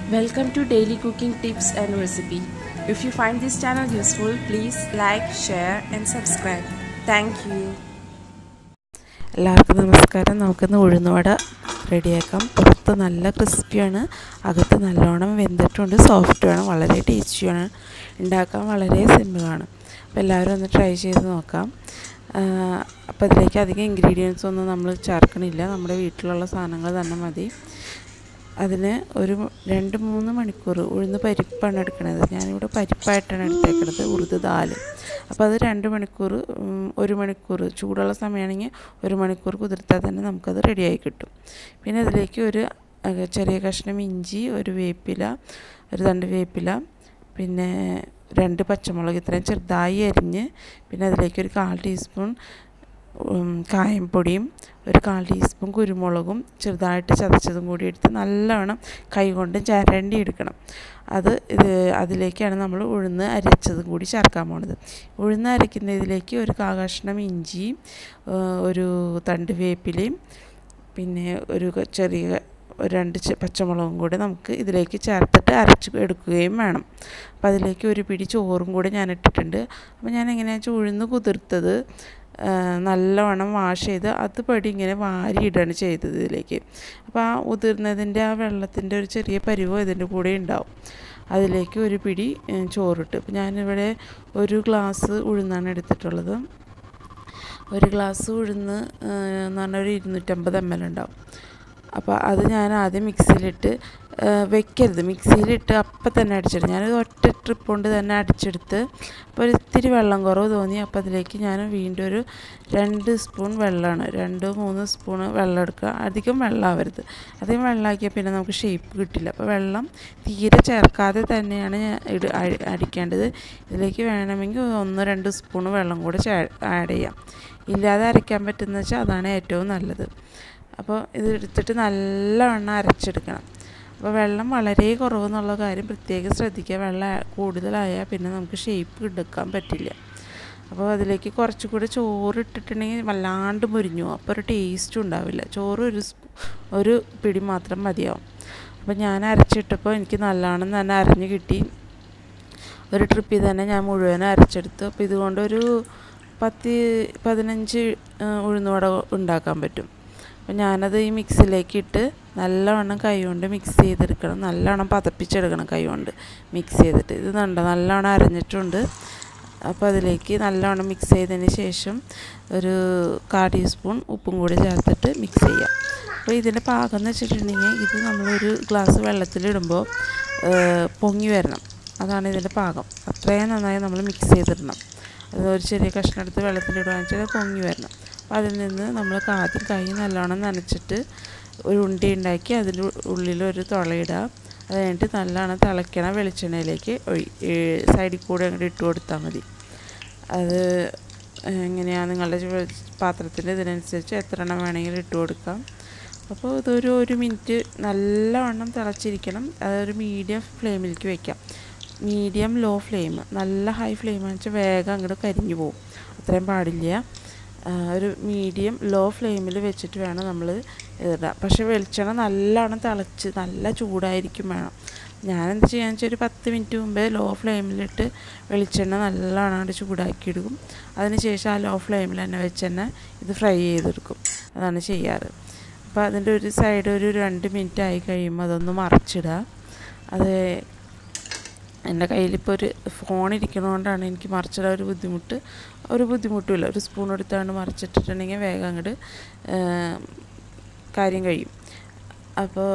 Welcome to Daily Cooking Tips and Recipe. If you find this channel useful, please like, share, and subscribe. Thank you. എല്ലാവർക്കും നമസ്കാരം നമുക്കിന്ന് ഉഴുന്നുവട റെഡിയാക്കാം പുറത്ത് നല്ല ക്രിസ്പിയാണ് അകത്ത് നല്ലോണം വെന്തിട്ടുണ്ട് സോഫ്റ്റുമാണ് വളരെ ടേസ്റ്റിയാണ് ഉണ്ടാക്കാൻ വളരെ സിമ്പിളാണ് അപ്പോൾ എല്ലാവരും ഒന്ന് ട്രൈ ചെയ്ത് നോക്കാം അപ്പോൾ അതിലേക്ക് അധികം ഇൻഗ്രീഡിയൻസ് ഒന്നും നമ്മൾ ചേർക്കണില്ല നമ്മുടെ വീട്ടിലുള്ള സാധനങ്ങൾ തന്നെ മതി അതിന് ഒരു രണ്ട് മൂന്ന് മണിക്കൂർ ഉഴുന്ന് പരിപ്പാണ് എടുക്കുന്നത് ഞാനിവിടെ പരിപ്പായിട്ടാണ് എടുത്തേക്കുന്നത് ഉറുദ് ദാല് അപ്പോൾ അത് രണ്ട് മണിക്കൂർ ഒരു മണിക്കൂർ ചൂടുള്ള സമയമാണെങ്കിൽ ഒരു മണിക്കൂർ കുതിർത്താൽ തന്നെ നമുക്കത് റെഡിയായി കിട്ടും പിന്നെ അതിലേക്ക് ഒരു ചെറിയ കഷ്ണം ഇഞ്ചി ഒരു വേപ്പില ഒരു തണ്ട് വേപ്പില പിന്നെ രണ്ട് പച്ചമുളക് ഇത്രയും ചെറുതായി അരിഞ്ഞ് പിന്നെ അതിലേക്ക് ഒരു കാൽ ടീസ്പൂൺ കായംപൊടിയും ഒരു കാൽ ടീസ്പൂൺ കുരുമുളകും ചെറുതായിട്ട് ചതച്ചതും കൂടി എടുത്ത് നല്ലവണ്ണം കൈകൊണ്ട് ചരണ്ടി എടുക്കണം അത് ഇത് അതിലേക്കാണ് നമ്മൾ ഉഴുന്ന് അരച്ചതും കൂടി ചേർക്കാൻ പോണത് ഉഴുന്ന് അരയ്ക്കുന്നതിലേക്ക് ഒരു കാകഷ്ണം ഇഞ്ചിയും ഒരു തണ്ട് വേപ്പിലയും പിന്നെ ഒരു ചെറിയ ഒരു രണ്ട് പച്ചമുളകും കൂടി നമുക്ക് ഇതിലേക്ക് ചേർത്തിട്ട് അരച്ച് എടുക്കുകയും വേണം അപ്പോൾ അതിലേക്ക് ഒരു പിടി ചോറും കൂടി ഞാൻ ഇട്ടിട്ടുണ്ട് അപ്പോൾ ഞാൻ എങ്ങനെയാണെന്ന് വെച്ചാൽ ഉഴുന്ന് കുതിർത്തത് നല്ലവണ്ണം വാഷ് ചെയ്ത് അത് പടി ഇങ്ങനെ വാരിയിടാണ് ചെയ്തത് ഇതിലേക്ക് അപ്പോൾ ആ ഉതിർന്നതിൻ്റെ ആ വെള്ളത്തിൻ്റെ ഒരു ചെറിയ പരിവം ഇതിൻ്റെ കൂടെ ഉണ്ടാവും അതിലേക്ക് ഒരു പിടി ചോറിട്ട് അപ്പോൾ ഞാനിവിടെ ഒരു ഗ്ലാസ് ഉഴുന്നാണ് എടുത്തിട്ടുള്ളത് ഒരു ഗ്ലാസ് ഉഴുന്ന് എന്ന് പറഞ്ഞാൽ ഒരു ഇരുന്നൂറ്റമ്പത് എം എൽ ഉണ്ടാവും അപ്പോൾ അത് ഞാൻ ആദ്യം മിക്സിയിലിട്ട് വെക്കരുത് മിക്സിയിലിട്ട് അപ്പം തന്നെ അടിച്ചെടുത്ത് ഞാനത് ഒറ്റ ട്രിപ്പ് കൊണ്ട് തന്നെ അടിച്ചെടുത്ത് അപ്പോൾ ഒരു ഇത്തിരി വെള്ളം കുറവ് തോന്നി അപ്പോൾ അതിലേക്ക് ഞാൻ വീണ്ടും ഒരു രണ്ട് സ്പൂൺ വെള്ളമാണ് രണ്ട് മൂന്ന് സ്പൂൺ വെള്ളം എടുക്കുക അധികം വെള്ളമാവരുത് അധികം വെള്ളമാക്കിയാൽ പിന്നെ നമുക്ക് ഷേപ്പ് കിട്ടില്ല അപ്പോൾ വെള്ളം തീരെ ചേർക്കാതെ തന്നെയാണ് ഇട അടിക്കേണ്ടത് ഇതിലേക്ക് വേണമെങ്കിൽ ഒന്ന് രണ്ട് സ്പൂൺ വെള്ളം കൂടെ ആഡ് ചെയ്യാം ഇല്ലാതെ അരയ്ക്കാൻ പറ്റുന്ന വെച്ചാൽ അതാണ് ഏറ്റവും നല്ലത് അപ്പോൾ ഇത് എടുത്തിട്ട് നല്ലവണ്ണം അരച്ചെടുക്കണം അപ്പോൾ വെള്ളം വളരെ കുറവെന്നുള്ള കാര്യം പ്രത്യേകം ശ്രദ്ധിക്കുക വെള്ളം കൂടുതലായാൽ പിന്നെ നമുക്ക് ഷേപ്പ് എടുക്കാൻ പറ്റില്ല അപ്പോൾ അതിലേക്ക് കുറച്ചുകൂടി ചോറ് ഇട്ടിട്ടുണ്ടെങ്കിൽ വല്ലാണ്ട് മുരിഞ്ഞു അപ്പോൾ ഒരു ടേസ്റ്റും ഉണ്ടാവില്ല ചോറ് ഒരു ഒരു പിടി മാത്രം മതിയാവും അപ്പോൾ ഞാൻ അരച്ചിട്ടപ്പോൾ എനിക്ക് നല്ലവണ്ണം തന്നെ അരഞ്ഞ് കിട്ടി ഒരു ട്രിപ്പിൽ തന്നെ ഞാൻ മുഴുവൻ അരച്ചെടുത്തു അപ്പോൾ ഇതുകൊണ്ട് ഒരു പത്ത് പതിനഞ്ച് ഉഴുന്നുവട ഉണ്ടാക്കാൻ പറ്റും അപ്പോൾ ഞാനത് ഈ മിക്സിലേക്ക് ഇട്ട് നല്ലവണ്ണം കൈ കൊണ്ട് മിക്സ് ചെയ്തെടുക്കണം നല്ലവണ്ണം പതപ്പിച്ചെടുക്കണം കൈ കൊണ്ട് മിക്സ് ചെയ്തിട്ട് ഇത് കണ്ടോ നല്ലവണ്ണം അരഞ്ഞിട്ടുണ്ട് അപ്പോൾ അതിലേക്ക് നല്ലവണ്ണം മിക്സ് ചെയ്തതിന് ശേഷം ഒരു കാ ടീസ്പൂൺ ഉപ്പും കൂടി ചേർത്തിട്ട് മിക്സ് ചെയ്യാം അപ്പോൾ ഇതിൻ്റെ പാകം എന്ന് വെച്ചിട്ടുണ്ടെങ്കിൽ ഇത് നമ്മളൊരു ഗ്ലാസ് വെള്ളത്തിലിടുമ്പോൾ പൊങ്ങി വരണം അതാണ് ഇതിൻ്റെ പാകം അത്രയും നന്നായി നമ്മൾ മിക്സ് ചെയ്തിടണം അത് ഒരു ചെറിയ കഷ്ണം എടുത്ത് വെള്ളത്തിലിടുകയെന്ന് വെച്ചാൽ പൊങ്ങി വരണം അപ്പോൾ അതിൽ നിന്ന് നമ്മൾ ആദ്യം കൈ നല്ലോണം നനച്ചിട്ട് ഒരു ഉണ്ടി ഉണ്ടാക്കി അതിൻ്റെ ഉള്ളിൽ ഒരു തുളയിടുക അത് കഴിഞ്ഞിട്ട് നല്ലോണം തിളയ്ക്കണ വെളിച്ചെണ്ണയിലേക്ക് ഒഴി സൈഡിൽ കൂടെ അങ്ങോട്ട് ഇട്ട് കൊടുത്താൽ മതി അത് എങ്ങനെയാണ് നിങ്ങളുടെ പാത്രത്തിൻ്റെ ഇതിനനുസരിച്ച് എത്ര എണ്ണം വേണമെങ്കിലും ഇട്ട് കൊടുക്കാം അപ്പോൾ ഇതൊരു ഒരു മിനിറ്റ് നല്ലവണ്ണം തിളച്ചിരിക്കണം അതൊരു മീഡിയം ഫ്ലെയിമിലേക്ക് വെക്കാം മീഡിയം ലോ ഫ്ലെയിം നല്ല ഹൈ ഫ്ലെയിം വെച്ചാൽ വേഗം അങ്ങോട്ട് കരിഞ്ഞു പോകും അത്രയും പാടില്ല ഒരു മീഡിയം ലോ ഫ്ലെയിമിൽ വെച്ചിട്ട് വേണം നമ്മൾ ഇടാം പക്ഷേ വെളിച്ചെണ്ണ നല്ലോണം തിളച്ച് നല്ല ചൂടായിരിക്കും വേണം ഞാനെന്ത് ചെയ്യാന്ന് വെച്ചാൽ ഒരു പത്ത് മിനിറ്റ് മുമ്പേ ലോ ഫ്ലെയിമിലിട്ട് വെളിച്ചെണ്ണ നല്ലോണം അങ്ങോട്ട് ചൂടാക്കിയെടുക്കും അതിന് ശേഷം ആ ലോ ഫ്ലെയിമിൽ തന്നെ വെച്ച് തന്നെ ഇത് ഫ്രൈ ചെയ്തെടുക്കും അതാണ് ചെയ്യാറ് അപ്പോൾ അതിൻ്റെ ഒരു സൈഡ് ഒരു രണ്ട് മിനിറ്റ് ആയി കഴിയുമ്പോൾ അതൊന്ന് മറച്ചിടുക അത് എൻ്റെ കയ്യിലിപ്പോൾ ഒരു ഫോൺ ഇരിക്കണതുകൊണ്ടാണ് എനിക്ക് മറിച്ചിടാൻ ഒരു ബുദ്ധിമുട്ട് ഒരു ബുദ്ധിമുട്ടുമില്ല ഒരു സ്പൂൺ എടുത്താണ് മറിച്ചിട്ടിട്ടുണ്ടെങ്കിൽ വേഗം അങ്ങോട്ട് കാര്യം കഴിയും അപ്പോൾ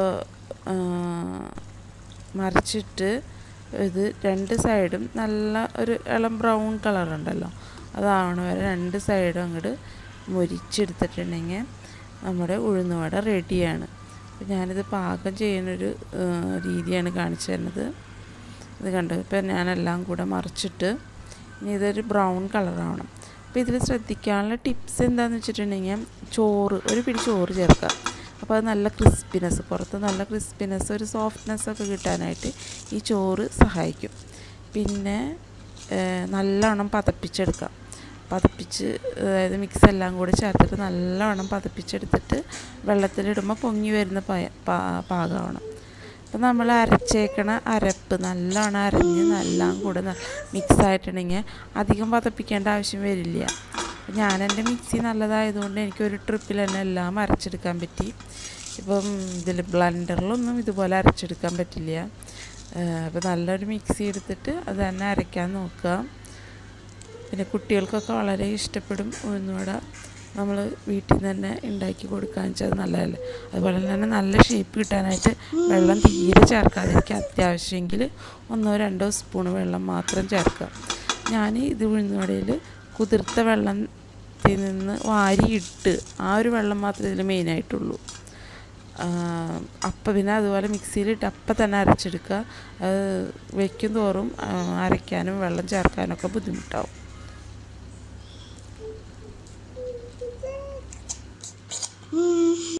മറിച്ചിട്ട് ഇത് രണ്ട് സൈഡും നല്ല ഒരു ഇളം ബ്രൗൺ കളർ ഉണ്ടല്ലോ അതാവണ വരെ രണ്ട് സൈഡും അങ്ങോട്ട് മുരിച്ചെടുത്തിട്ടുണ്ടെങ്കിൽ നമ്മുടെ ഉഴുന്നുവട റെഡിയാണ് അപ്പോൾ ഞാനിത് പാകം ചെയ്യുന്നൊരു രീതിയാണ് കാണിച്ചു തരുന്നത് ഇത് കണ്ടു ഇപ്പം ഞാനെല്ലാം കൂടെ മറിച്ചിട്ട് ഇനി ഇതൊരു ബ്രൗൺ കളറാവണം അപ്പോൾ ഇതിൽ ശ്രദ്ധിക്കാനുള്ള ടിപ്സ് എന്താണെന്ന് വെച്ചിട്ടുണ്ടെങ്കിൽ ചോറ് ഒരു പിടി ചോറ് ചേർക്കുക അപ്പോൾ അത് നല്ല ക്രിസ്പിനെസ് പുറത്ത് നല്ല ക്രിസ്പിനെസ് ഒരു സോഫ്റ്റ്നെസ് ഒക്കെ കിട്ടാനായിട്ട് ഈ ചോറ് സഹായിക്കും പിന്നെ നല്ലവണ്ണം പതപ്പിച്ചെടുക്കാം പതപ്പിച്ച് അതായത് മിക്സ് എല്ലാം കൂടി ചേർത്തിട്ട് നല്ലവണ്ണം പതപ്പിച്ചെടുത്തിട്ട് വെള്ളത്തിലിടുമ്പോൾ പൊങ്ങി വരുന്ന പാകമാണ് അപ്പം നമ്മൾ അരച്ചേക്കണ അരപ്പ് നല്ലോണം അരഞ്ഞ് നല്ലാം കൂടെ മിക്സ് ആയിട്ടുണ്ടെങ്കിൽ അധികം പതപ്പിക്കേണ്ട ആവശ്യം വരില്ല ഞാൻ എൻ്റെ മിക്സി നല്ലതായതുകൊണ്ട് എനിക്കൊരു ട്രിപ്പിൽ തന്നെ എല്ലാം അരച്ചെടുക്കാൻ പറ്റി ഇപ്പം ഇതിൽ ബ്ലണ്ടറിലൊന്നും ഇതുപോലെ അരച്ചെടുക്കാൻ പറ്റില്ല അപ്പോൾ നല്ലൊരു മിക്സി എടുത്തിട്ട് അത് തന്നെ അരയ്ക്കാൻ നോക്കുക പിന്നെ കുട്ടികൾക്കൊക്കെ വളരെ ഇഷ്ടപ്പെടും ഉഴുന്നുവട നമ്മൾ വീട്ടിൽ നിന്ന് തന്നെ ഉണ്ടാക്കി കൊടുക്കുക വെച്ചാൽ നല്ലതല്ലേ അതുപോലെ തന്നെ നല്ല ഷേപ്പ് കിട്ടാനായിട്ട് വെള്ളം തീരെ ചേർക്കാതിരിക്കുക അത്യാവശ്യമെങ്കിൽ ഒന്നോ രണ്ടോ സ്പൂൺ വെള്ളം മാത്രം ചേർക്കുക ഞാൻ ഇത് ഉഴുന്നുവടയിൽ കുതിർത്ത വെള്ളത്തിൽ നിന്ന് വാരിയിട്ട് ആ ഒരു വെള്ളം മാത്രമേ ഇതിൽ മെയിനായിട്ടുള്ളൂ അപ്പം പിന്നെ അതുപോലെ മിക്സിയിലിട്ട് അപ്പം തന്നെ അരച്ചെടുക്കുക അത് വയ്ക്കും തോറും അരയ്ക്കാനും വെള്ളം ചേർക്കാനൊക്കെ ബുദ്ധിമുട്ടാവും